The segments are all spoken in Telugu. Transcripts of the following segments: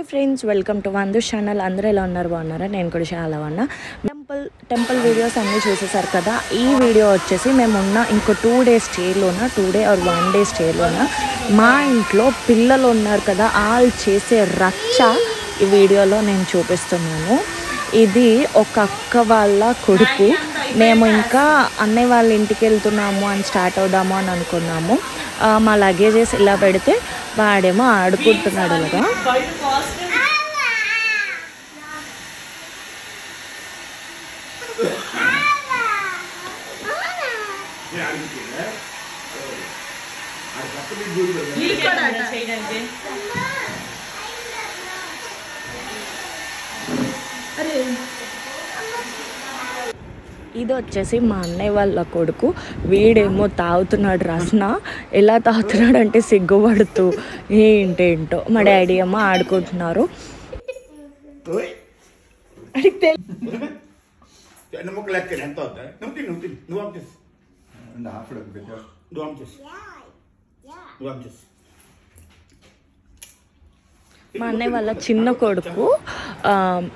హాయ్ ఫ్రెండ్స్ వెల్కమ్ టు వందు ఛానల్ అందరూ ఎలా ఉన్నారు బాగున్నారా నేను కూడా చాలా బాగున్నా టెంపుల్ టెంపుల్ వీడియోస్ అన్నీ చూసేసారు కదా ఈ వీడియో వచ్చేసి మేము ఉన్న ఇంకో టూ డేస్ స్టేలోన two day or one day స్టేలోన మా ఇంట్లో పిల్లలు ఉన్నారు కదా వాళ్ళు చేసే రచ్చ ఈ వీడియోలో నేను చూపిస్తున్నాను ఇది ఒక అక్క వాళ్ళ కొడుకు మేము ఇంకా అన్నయ్య వాళ్ళ ఇంటికి వెళ్తున్నాము అని స్టార్ట్ అవుదాము అని అనుకున్నాము ఆ, మా లగేజెస్ ఇలా పెడితే వాడేమో ఆడుకుంటున్నాడు ఇలాగా ఇది వచ్చేసి మా అన్నయ్య వాళ్ళ కొడుకు వీడేమో తాగుతున్నాడు రసన ఎలా తాగుతున్నాడు అంటే సిగ్గుపడుతూ ఏంటేంటో మా డాడీ ఏమో ఆడుకుంటున్నారు ఎన్న ముక్కలు ఎక్కాను ఎంత అవుతా నువ్వు తిను నువ్వు తిను నువ్వు ఆఫ్ చేసి And after the video. నువ్వు ఆఫ్ చేసి నువ్వు ఆఫ్ చేసి మా అన్నయ్య వాళ్ళ చిన్న కొడుకు ఆ,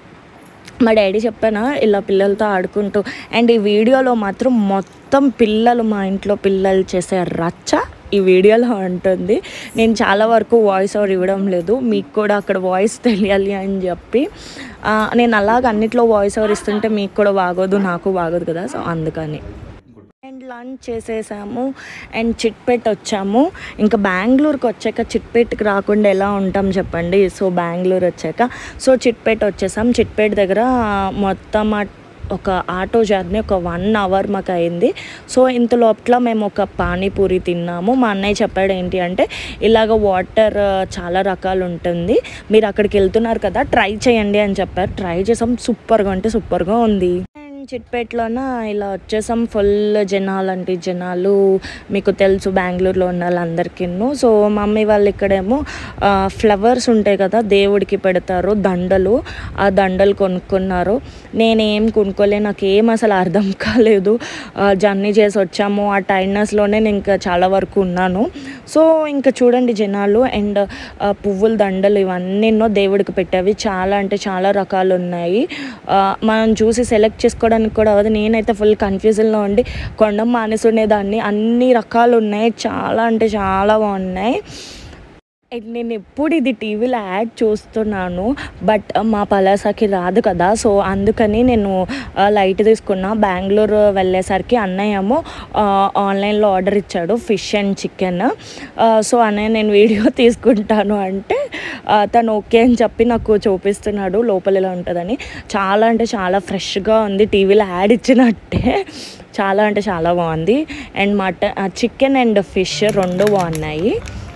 మా డాడీ చెప్పానా ఇలా పిల్లలతో ఆడుకుంటూ అండ్ ఈ వీడియోలో మాత్రం మొత్తం పిల్లలు మా ఇంట్లో పిల్లలు చేసే రచ్చ ఈ వీడియోలో ఉంటుంది నేను చాలా వరకు వాయిస్ ఓవర్ ఇవ్వడం లేదు మీకు కూడా అక్కడ వాయిస్ తెలియాలి అని చెప్పి ఆ, నేను అలాగ అన్నిట్లో వాయిస్ ఓవర్ ఇస్తుంటే మీకు కూడా బాగోదు నాకు బాగోదు కదా సో అందుకని అండ్ లంచ్ చేసేసాము అండ్ చిట్పేట్ వచ్చాము ఇంకా బెంగళూరుకి వచ్చాక చిట్పేట్కి రాకుండా ఎలా ఉంటాం చెప్పండి సో బెంగళూరు వచ్చాక సో చిట్పేట్ వచ్చేసాం చిట్పేట్ దగ్గర మొత్తం ఆ- ఒక ఆటో జర్నీ ఒక వన్ అవర్ మాకు అయింది సో ఇంత లోపల మేము ఒక పానీపూరి తిన్నాము మా అన్నయ్య చెప్పాడు ఏంటి అంటే ఇలాగ వాటర్ చాలా రకాలు ఉంటుంది మీరు అక్కడికి వెళ్తున్నారు కదా ట్రై చేయండి అని చెప్పారు ట్రై చేసాం సూపర్గా అంటే సూపర్గా ఉంది అండ్ చిట్పేటలోన ఇలా వచ్చేసాం ఫుల్ జనాలు అంటే జనాలు మీకు తెలుసు బెంగళూరులో ఉన్న వాళ్ళందరికీ సో మమ్మీ వాళ్ళు ఇక్కడేమో ఆ, ఫ్లవర్స్ ఉంటాయి కదా దేవుడికి పెడతారు దండలు ఆ దండలు కొనుక్కున్నారు నేనేం కొనుక్కోలే నాకు ఏం అసలు అర్థం కాలేదు జర్నీ చేసి వచ్చాము ఆ టైర్నెస్లోనే నేను ఇంకా చాలా వరకు ఉన్నాను సో ఇంకా చూడండి జనాలు అండ్ పువ్వుల దండలు ఇవన్నీ ఎన్నో దేవుడికి పెట్టేవి చాలా అంటే చాలా రకాలు ఉన్నాయి ఆ, మనం చూసి సెలెక్ట్ చేసుకోవడానికి కూడా అవ్వదు నేనైతే ఫుల్ కన్ఫ్యూజన్లో ఉండి కొండం మానేసి ఉండేదాన్ని అన్ని రకాలు ఉన్నాయి చాలా అంటే చాలా బాగున్నాయి అండ్ నేను ఎప్పుడు ఇది టీవీలో యాడ్ చూస్తున్నాను బట్ మా పలాసాకి రాదు కదా సో అందుకని నేను ఆ, లైట్ తీసుకున్నా బెంగళూరు వెళ్ళేసరికి అన్నయ్య ఏమో ఆ, ఆన్లైన్లో ఆర్డర్ ఇచ్చాడు ఫిష్ అండ్ చికెన్ ఆ, సో అన్నయ్య నేను వీడియో తీసుకుంటాను అంటే ఆ, తను ఓకే అని చెప్పి నాకు చూపిస్తున్నాడు లోపల ఎలా ఉంటుందని చాలా అంటే చాలా ఫ్రెష్గా ఉంది టీవీలో యాడ్ ఇచ్చినట్టే చాలా అంటే చాలా బాగుంది and mutton chicken and fish రెండు బాగున్నాయి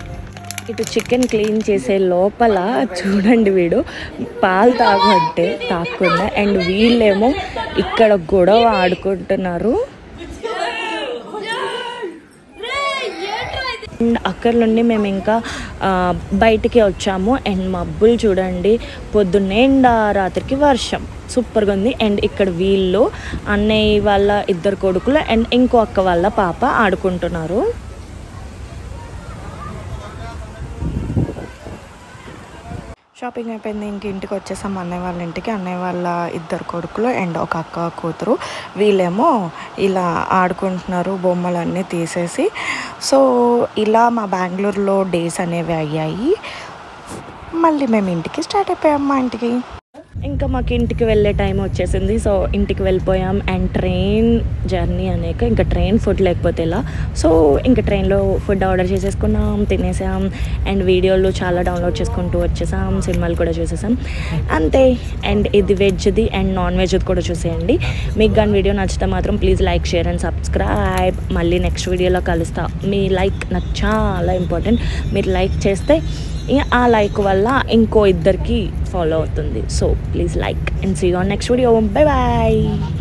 ఇటు చికెన్ క్లీన్ చేసే లోపల చూడండి వీడు పాలు తాగంటే తాగకుండా అండ్ వీళ్ళేమో ఇక్కడ గొడవ ఆడుకుంటున్నారు అండ్ అక్కడ నుండి మేము ఇంకా ఆ, బయటికి వచ్చాము అండ్ మబ్బులు చూడండి పొద్దున్నేండా రాత్రికి వర్షం సూపర్గా ఉంది అండ్ ఇక్కడ వీళ్ళు అన్నయ్య వాళ్ళ ఇద్దరు కొడుకులు అండ్ ఇంకో అక్క వాళ్ళ పాప ఆడుకుంటున్నారు షాపింగ్ అయిపోయింది ఇంక ఇంటికి వచ్చేసాం అన్నయ్య వాళ్ళ ఇంటికి అన్నయ్య వాళ్ళ ఇద్దరు కొడుకులు అండ్ ఒక అక్క కూతురు వీళ్ళేమో ఇలా ఆడుకుంటున్నారు బొమ్మలన్నీ తీసేసి సో ఇలా మా బెంగళూరులో డేస్ అనేవి అయ్యాయి మళ్ళీ మేము ఇంటికి స్టార్ట్ అయిపోయాం మా ఇంటికి ఇంకా మాకు ఇంటికి వెళ్ళే టైం వచ్చేసింది సో ఇంటికి వెళ్ళిపోయాం అండ్ ట్రైన్ జర్నీ అనేక ఇంకా ట్రైన్ ఫుడ్ లేకపోతే ఎలా సో ఇంకా ట్రైన్లో ఫుడ్ ఆర్డర్ చేసేసుకున్నాం తినేసాం అండ్ వీడియోలు చాలా డౌన్లోడ్ చేసుకుంటూ వచ్చేసాం సినిమాలు కూడా చూసేసాం అంతే అండ్ ఇది వెజ్ది అండ్ నాన్ వెజ్ది కూడా చూసేయండి మీకు కానీ వీడియో నచ్చితే మాత్రం please like share and subscribe మళ్ళీ నెక్స్ట్ వీడియోలో కలుస్తా మీ లైక్ నాకు చాలా ఇంపార్టెంట్ మీరు లైక్ చేస్తే ఇక ఆ లైక్ వల్ల ఇంకో ఇద్దరికి ఫాలో అవుతుంది so please like and see on next video bye bye